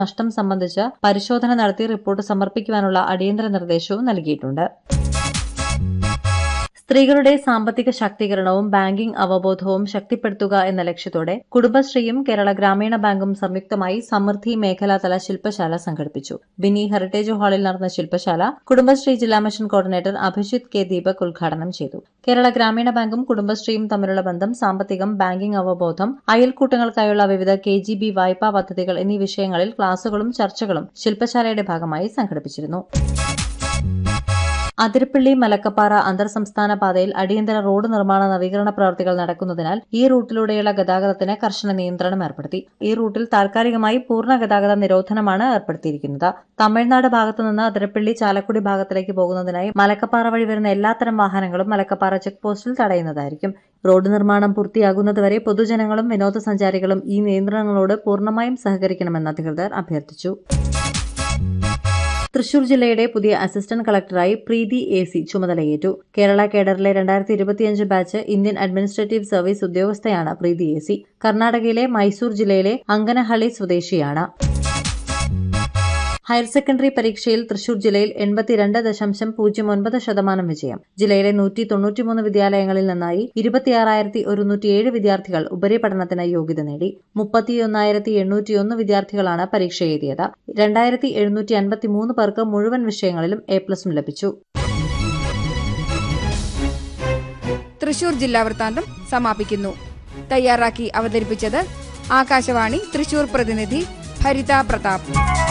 നഷ്ടം സംബന്ധിച്ച് പരിശോധന നടത്തി റിപ്പോർട്ട് സമർപ്പിക്കുവാനുള്ള അടിയന്തര നിർദ്ദേശവും നൽകിയിട്ടുണ്ട് സ്ത്രീകളുടെ സാമ്പത്തിക ശാക്തീകരണവും ബാങ്കിംഗ് അവബോധവും ശക്തിപ്പെടുത്തുക എന്ന ലക്ഷ്യത്തോടെ കുടുംബശ്രീയും കേരള ഗ്രാമീണ ബാങ്കും സംയുക്തമായി സമൃദ്ധി മേഖലാതല ശില്പശാല സംഘടിപ്പിച്ചു ബിനി ഹെറിറ്റേജ് ഹാളിൽ നടന്ന ശില്പശാല കുടുംബശ്രീ ജില്ലാ mission coordinator Abhijith K Deepak ഉദ്ഘാടനം ചെയ്തു കേരള ഗ്രാമീണ ബാങ്കും കുടുംബശ്രീയും തമ്മിലുള്ള ബന്ധം സാമ്പത്തികം ബാങ്കിംഗ് അവബോധം അയൽക്കൂട്ടങ്ങൾക്കായുള്ള വിവിധ കെ ജി ബി വായ്പാ പദ്ധതികൾ എന്നീ വിഷയങ്ങളിൽ ക്ലാസുകളും ചർച്ചകളും ശില്പശാലയുടെ ഭാഗമായി സംഘടിപ്പിച്ചിരുന്നു അതിരപ്പള്ളി മലക്കപ്പാറ അന്തർ സംസ്ഥാന പാതയിൽ അടിയന്തര റോഡ് നിർമ്മാണ നവീകരണ പ്രവൃത്തികൾ നടക്കുന്നതിനാൽ ഈ റൂട്ടിലൂടെയുള്ള ഗതാഗതത്തിന് കർശന നിയന്ത്രണം ഏർപ്പെടുത്തി ഈ റൂട്ടിൽ താൽക്കാലികമായി പൂർണ്ണ ഗതാഗത നിരോധനമാണ് ഏർപ്പെടുത്തിയിരിക്കുന്നത് തമിഴ്നാട് ഭാഗത്തുനിന്ന് അതിരപ്പള്ളി ചാലക്കുടി ഭാഗത്തിലേക്ക് പോകുന്നതിനായി മലക്കപ്പാറ വഴി വരുന്ന എല്ലാത്തരം വാഹനങ്ങളും മലക്കപ്പാറ ചെക്ക് പോസ്റ്റിൽ തടയുന്നതായിരിക്കും റോഡ് നിർമ്മാണം പൂർത്തിയാകുന്നതുവരെ പൊതുജനങ്ങളും വിനോദസഞ്ചാരികളും ഈ നിയന്ത്രണങ്ങളോട് പൂർണ്ണമായും സഹകരിക്കണമെന്ന് അധികൃതർ അഭ്യർത്ഥിച്ചു തൃശൂർ ജില്ലയുടെ പുതിയ അസിസ്റ്റന്റ് കളക്ടറായി പ്രീതി എ സി ചുമതലയേറ്റു കേരള കേഡറിലെ രണ്ടായിരത്തി ഇരുപത്തിയഞ്ച് ബാച്ച് ഇന്ത്യൻ അഡ്മിനിസ്ട്രേറ്റീവ് സർവീസ് ഉദ്യോഗസ്ഥയാണ് പ്രീതി എ സി കർണാടകയിലെ മൈസൂർ ജില്ലയിലെ അങ്കനഹള്ളി സ്വദേശിയാണ് ഹയർ സെക്കൻഡറി പരീക്ഷയിൽ തൃശൂർ ജില്ലയിൽ എൺപത്തിരണ്ട് ദശാംശം പൂജ്യം ഒൻപത് ശതമാനം വിജയം ജില്ലയിലെ നൂറ്റി തൊണ്ണൂറ്റിമൂന്ന് വിദ്യാലയങ്ങളിൽ നിന്നായി ഇരുപത്തിയാറായിരത്തി ഒരുന്നൂറ്റിയേഴ് വിദ്യാർത്ഥികൾ ഉപരിപഠനത്തിന് യോഗ്യത നേടി മുപ്പത്തിയൊന്നായിരത്തി എണ്ണൂറ്റിയൊന്ന് വിദ്യാർത്ഥികളാണ് പരീക്ഷ എഴുതിയത് രണ്ടായിരത്തി എഴുന്നൂറ്റി അൻപത്തിമൂന്ന് പേർക്ക് മുഴുവൻ വിഷയങ്ങളിലും എ പ്ലസും ലഭിച്ചു തൃശൂർ ജില്ലാ വൃത്താന്തം സമാപിക്കുന്നു തയ്യാറാക്കി അവതരിപ്പിച്ചത് ആകാശവാണി തൃശൂർ പ്രതിനിധി ഭരിത പ്രതാപ്